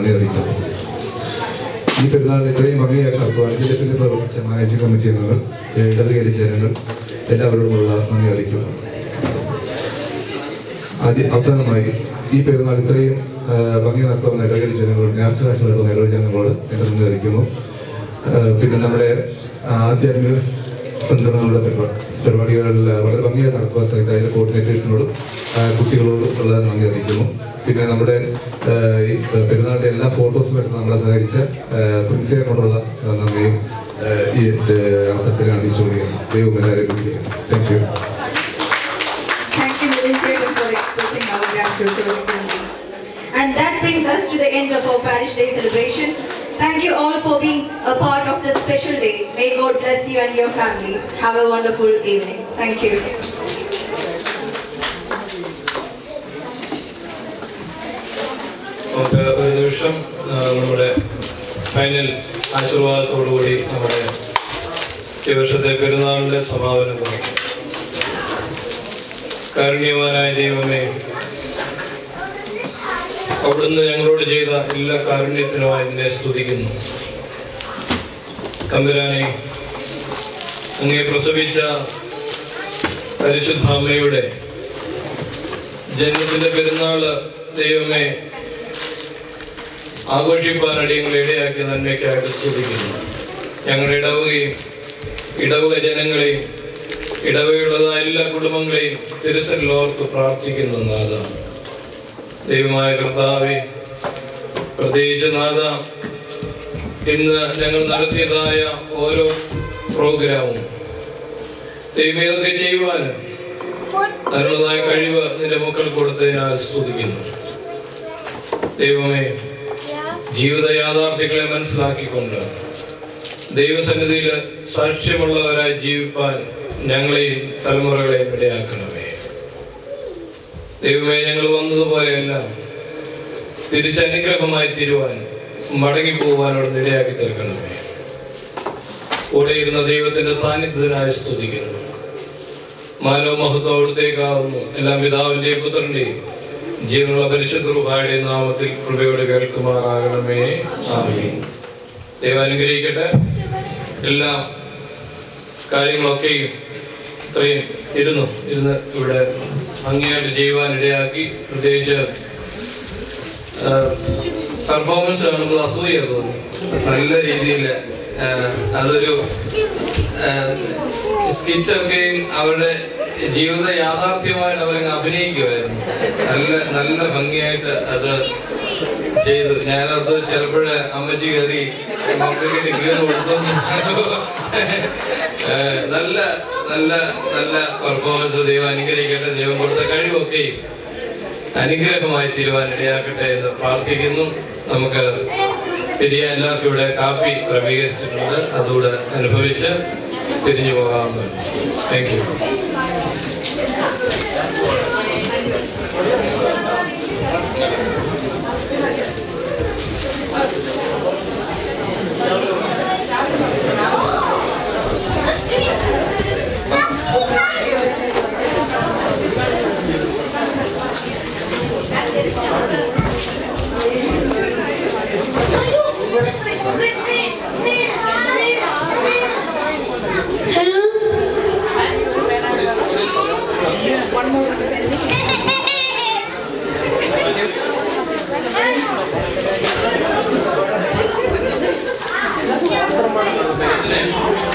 നന്ദി അറിയിക്കുന്നു ഈ പെരുന്നാൾ ഇത്രയും ഭംഗിയായിട്ട് അധ്വാനിച്ചതിൽ പിന്നെ പ്രവർത്തിച്ച മാനേജിംഗ് കമ്മിറ്റി അംഗങ്ങൾ ഇടവകയിലെ ജനങ്ങൾ എല്ലാവരോടുമുള്ള നന്ദി അറിയിക്കുന്നു ആദ്യം അവസാനമായി ഈ പെരുന്നാൾ ഇത്രയും ആ, ഭംഗി നടത്തുന്ന ഇടവകയിലെ ജനങ്ങളോട് നേർച്ച കാശ് നടത്തുന്ന ഇടവകയിലെ ജനങ്ങളോട് ഞാൻ നന്ദി അറിയിക്കുന്നു ആ, പിന്നെ നമ്മുടെ ആധ്യാത്മിക സംഘടനകളുടെ പരിപാടി പരിപാടികളിൽ വളരെ ഭംഗിയായി നടക്കുക സഹിത അതിൻ്റെ കോർഡിനേറ്റേഴ്സിനോടും ആ, കുട്ടികളോടും ഉള്ള നന്ദി അറിയിക്കുന്നു പിന്നെ നമ്മുടെ ആ, ഈ പെരുന്നാളിൻ്റെ എല്ലാ ഫോട്ടോസും എടുത്ത് നമ്മളെ സഹകരിച്ച പ്രിൻസിപ്പിനോടുള്ള നന്ദിയും ആ, ഈ ആ, അവസരത്തിൽ അറിയിച്ചു കൊള്ളുകയാണ് ദൈവം എല്ലാവരെയും thank you Thank you, Mr. Chairman, for expressing our gratitude so openly. And that brings us to the end of our Parish Day celebration. Thank you all for being a part of this special day. May God bless you and your families. Have a wonderful evening. Thank you. നമുക്ക് ഒരു നിമിഷം ആ, നമ്മുടെ final ആശീർവാദത്തോടുകൂടി നമ്മുടെ ഈ വർഷത്തെ പെരുന്നാളിന്റെ സമാപനം നടക്കും കാരുണ്യവാനായ ദൈവമേ അവിടുന്ന് ഞങ്ങളോട് ചെയ്ത എല്ലാ കാരുണ്യത്തിനുമായി നിന്നെ സ്തുതിക്കുന്നു തമ്പുരാനെ അങ്ങേ പ്രസവിച്ച പരിശുദ്ധ അമ്മയുടെ ജന്മത്തിന്റെ പെരുന്നാള് ദൈവമേ ആഘോഷിപ്പാൻ അടിയങ്ങളെ ഇടയാക്കിയ നന്മയ്ക്കായിട്ട് സ്തുതിക്കുന്നു ഞങ്ങളുടെ ഇടവുകയും ഇടവുക ജനങ്ങളെയും ഇടവകയുള്ളതായ എല്ലാ കുടുംബങ്ങളെയും തിരുസലിൽ ഓർത്ത് പ്രാർത്ഥിക്കുന്നു നാഥ ദൈവമായ കർത്താവെ പ്രത്യേകിച്ച് നാഥ ഇന്ന് ഞങ്ങൾ നടത്തിയതായ ഓരോ പ്രോഗ്രാമും ദൈവം ഇതൊക്കെ ചെയ്യുവാൻ അതിനുള്ളതായ കഴിവ് നിന്റെ മക്കൾ കൊടുത്തതിനാൽ സ്തുതിക്കുന്നു ദൈവമേ ജീവിത യാഥാർത്ഥ്യങ്ങളെ മനസ്സിലാക്കിക്കൊണ്ട് ദൈവസന്നിധിയിൽ സാക്ഷ്യമുള്ളവരായി ജീവിപ്പാൻ ഞങ്ങളെയും തലമുറകളെയും ഇടയാക്കണമേ ദൈവമേ ഞങ്ങൾ വന്നതുപോലെയല്ല തിരിച്ചനുഗ്രഹമായി തീരുവാൻ മടങ്ങിപ്പോവാനോട് ഇടയാക്കി തീർക്കണമേ കൂടെ ഇരുന്ന ദൈവത്തിന്റെ സാന്നിധ്യത്തിനായി സ്തുതിക്കുന്നു മാനവ മഹത്വം അവിടുത്തേക്കാവുന്നു എല്ലാം പിതാവിന്റെയും പുത്രന്റെയും ജീവനുള്ള പരിശുദ്ധ റുഹായുടെ നാമത്തിൽ കൃപയോടെ കേൾക്കുമാറാകണമേ ആമീൻ ദൈവം അനുഗ്രഹിക്കട്ടെ എല്ലാ കാര്യങ്ങളൊക്കെയും ഇത്രയും ഇരുന്നു ഇരുന്ന് ഇവിടെ ഭംഗിയായിട്ട് ചെയ്യുവാൻ ഇടയാക്കി പ്രത്യേകിച്ച് പെർഫോമൻസ് കാണുമ്പോൾ അസൂയ തോന്നി നല്ല രീതിയിൽ അതൊരു സ്കിറ്റൊക്കെയും അവരുടെ ജീവിത യാഥാർത്ഥ്യമായിട്ട് അവരങ്ങ് അഭിനയിക്കുമായിരുന്നു നല്ല നല്ല ഭംഗിയായിട്ട് അത് ചെയ്തു ഞാനത് ചിലപ്പോഴ് അമ്മച്ചി കയറി മക്കൾക്ക് കീറി കൊടുത്തു ഏഹ് നല്ല നല്ല നല്ല പെർഫോമൻസ് ദൈവം അനുഗ്രഹിക്കട്ടെ ദൈവം കൊടുത്ത കഴിവൊക്കെയും അനുഗ്രഹമായി തീരുവാൻ ഇടയാക്കട്ടെ എന്ന് പ്രാർത്ഥിക്കുന്നു നമുക്ക് പിരിയാൻ എല്ലാവർക്കും ഇവിടെ കാപ്പി ക്രമീകരിച്ചിട്ടുണ്ട് അതുകൂടെ അനുഭവിച്ച് പിരിഞ്ഞു പോകാവുന്നതാണ് താങ്ക് യു Hello.